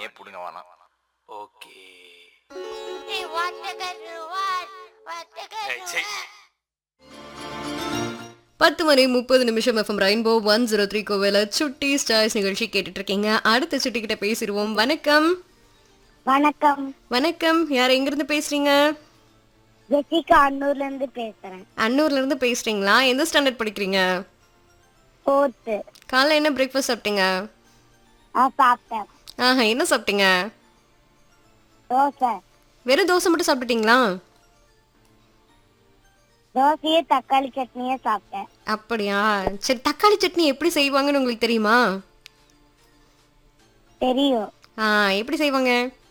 நீயே புடுங்க வேணாம் ஓகே பத்து மணி முப்பது நிமிஷம் FM rainbow one zero three கோவில சுட்டி ஸ்டார்ஸ் நிகழ்ச்சி கேட்டுட்டு இருக்கீங்க அடுத்த சுட்டி கிட்ட பேசிடுவோம் வணக்கம் வணக்கம் வணக்கம் யார் எங்கிருந்து பேசுறீங்க ஜெசிகா அன்னூர்ல இருந்து பேசுறேன் அன்னூர்ல இருந்து பேசுறீங்களா எந்த ஸ்டாண்டர்ட் படிக்கிறீங்க ஃபோர்த்து காலைல என்ன பிரேக்ஃபாஸ்ட் சாப்பிட்டீங்க நான் சாப்பிட்டேன் ஆஹா என்ன சாப்பிட்டீங்க தோசை வெறும் தோசை மட்டும் சாப்பிட்டுட்டீங்களா தோசையே தக்காளி சட்னியே சாப்பிட்டேன் அப்படியா சரி தக்காளி சட்னி எப்படி செய்வாங்கன்னு உங்களுக்கு தெரியுமா தெரியும் ஆ எப்படி செய்வாங்க